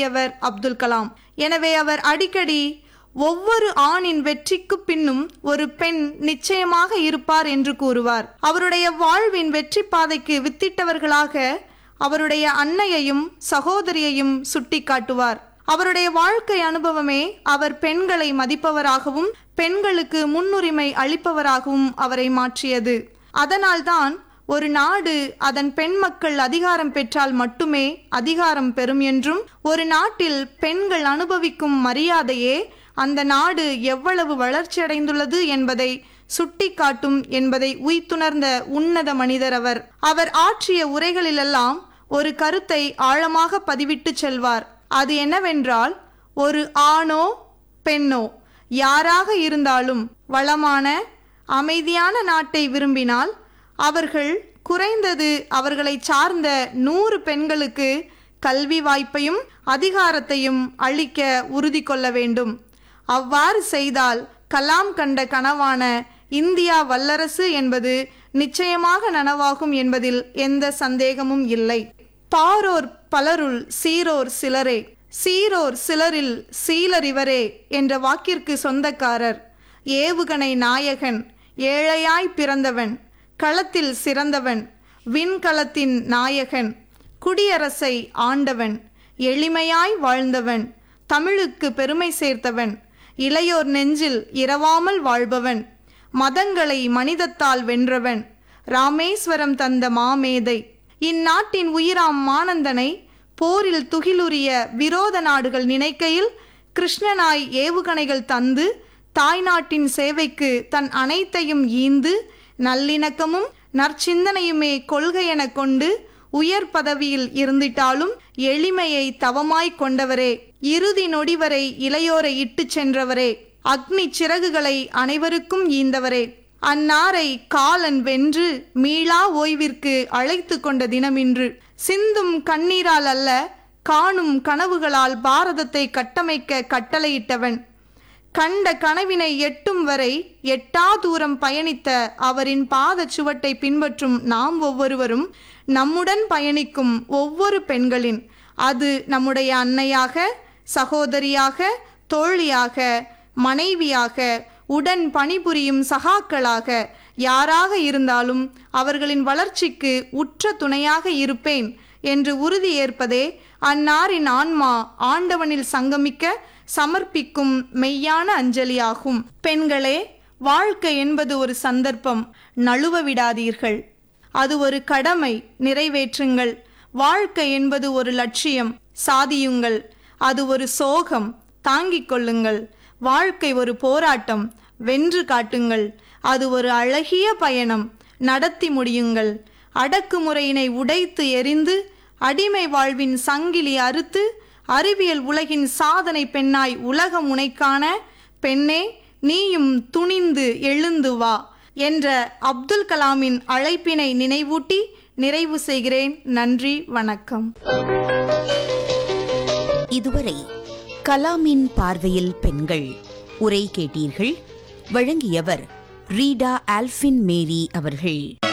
விரும்பியவர் அப்துல் கலாம் எனவே அவர் அடிக்கடி ஒவ்வொரு ஆணின் வெற்றிக்கு பின்னும் ஒரு பெண் நிச்சயமாக இருப்பார் என்று கூறுவார் அவருடைய வாழ்வின் வெற்றி பாதைக்கு வித்திட்டவர்களாக அவருடைய அன்னையையும் சகோதரியையும் சுட்டிக்காட்டுவார் அவருடைய வாழ்க்கை அனுபவமே அவர் பெண்களை மதிப்பவராகவும் பெண்களுக்கு முன்னுரிமை அளிப்பவராகவும் அவரை மாற்றியது அதனால்தான் ஒரு நாடு அதன் பெண் மக்கள் அதிகாரம் பெற்றால் மட்டுமே அதிகாரம் பெறும் என்றும் ஒரு நாட்டில் பெண்கள் அனுபவிக்கும் மரியாதையே அந்த நாடு எவ்வளவு வளர்ச்சியடைந்துள்ளது என்பதை சுட்டிக்காட்டும் என்பதை உய்த்துணர்ந்த உன்னத மனிதர் அவர் அவர் ஆற்றிய உரைகளிலெல்லாம் ஒரு கருத்தை ஆழமாக பதிவிட்டு செல்வார் அது என்னவென்றால் ஒரு ஆணோ பெண்ணோ யாராக இருந்தாலும் வளமான அமைதியான நாட்டை விரும்பினால் அவர்கள் குறைந்தது அவர்களை சார்ந்த நூறு பெண்களுக்கு கல்வி வாய்ப்பையும் அதிகாரத்தையும் அளிக்க உறுதி கொள்ள வேண்டும் அவ்வாறு செய்தால் கலாம் கண்ட கனவான இந்தியா வல்லரசு என்பது நிச்சயமாக நனவாகும் என்பதில் எந்த சந்தேகமும் இல்லை பாரோர் பலருள் சீரோர் சிலரே சீரோர் சிலரில் சீலர் இவரே என்ற வாக்கிற்கு சொந்தக்காரர் ஏவுகணை நாயகன் ஏழையாய் பிறந்தவன் களத்தில் சிறந்தவன் விண்கலத்தின் நாயகன் குடியரசை ஆண்டவன் எளிமையாய் வாழ்ந்தவன் தமிழுக்கு பெருமை சேர்த்தவன் இளையோர் நெஞ்சில் இரவாமல் வாழ்பவன் மதங்களை மனிதத்தால் வென்றவன் ராமேஸ்வரம் தந்த மாமேதை இந்நாட்டின் உயிராம் மானந்தனை போரில் துகிலுரிய விரோத நாடுகள் நினைக்கையில் கிருஷ்ணனாய் ஏவுகணைகள் தந்து தாய்நாட்டின் சேவைக்கு தன் அனைத்தையும் ஈந்து நல்லிணக்கமும் நற்சிந்தனையுமே கொள்கையென கொண்டு உயர் பதவியில் இருந்திட்டாலும் எளிமையை தவமாய் கொண்டவரே இறுதி நொடி வரை இளையோரை இட்டுச் சென்றவரே அக்னி சிறகுகளை அனைவருக்கும் ஈந்தவரே அந்நாரை காலன் வென்று மீளா ஓய்விற்கு அழைத்து கொண்ட தினமின்று சிந்தும் கண்ணீரால் அல்ல காணும் கனவுகளால் பாரதத்தை கட்டமைக்க கட்டளையிட்டவன் கண்ட கனவினை எட்டும் வரை எட்டா தூரம் பயணித்த அவரின் பாத சுவட்டை பின்பற்றும் நாம் ஒவ்வொருவரும் நம்முடன் பயணிக்கும் ஒவ்வொரு பெண்களின் அது நம்முடைய அன்னையாக சகோதரியாக தோழியாக மனைவியாக உடன் பணிபுரியும் சகாக்களாக யாராக இருந்தாலும் அவர்களின் வளர்ச்சிக்கு உற்ற துணையாக இருப்பேன் என்று உறுதி ஏற்பதே அன்னாரின் ஆன்மா ஆண்டவனில் சங்கமிக்க சமர்ப்பிக்கும் மெய்யான அஞ்சலியாகும் பெண்களே வாழ்க்கை என்பது ஒரு சந்தர்ப்பம் நழுவ விடாதீர்கள் அது ஒரு கடமை நிறைவேற்றுங்கள் வாழ்க்கை என்பது ஒரு லட்சியம் சாதியுங்கள் அது ஒரு சோகம் தாங்கிக் கொள்ளுங்கள் வாழ்க்கை ஒரு போராட்டம் வென்று காட்டுங்கள் அது ஒரு அழகிய பயணம் நடத்தி முடியுங்கள் அடக்குமுறையினை உடைத்து எரிந்து அடிமை வாழ்வின் சங்கிலி அறுத்து அறிவியல் உலகின் சாதனை பெண்ணாய் உலகம் உனைக்கான பெண்ணே நீயும் துணிந்து எழுந்து வா என்ற அப்துல் கலாமின் அழைப்பினை நினைவூட்டி நிறைவு செய்கிறேன் நன்றி வணக்கம் இதுவரை கலாமின் பார்வையில் பெண்கள் உரை கேட்டீர்கள் வழங்கியவர் ரீடா ஆல்பின் மேரி அவர்கள்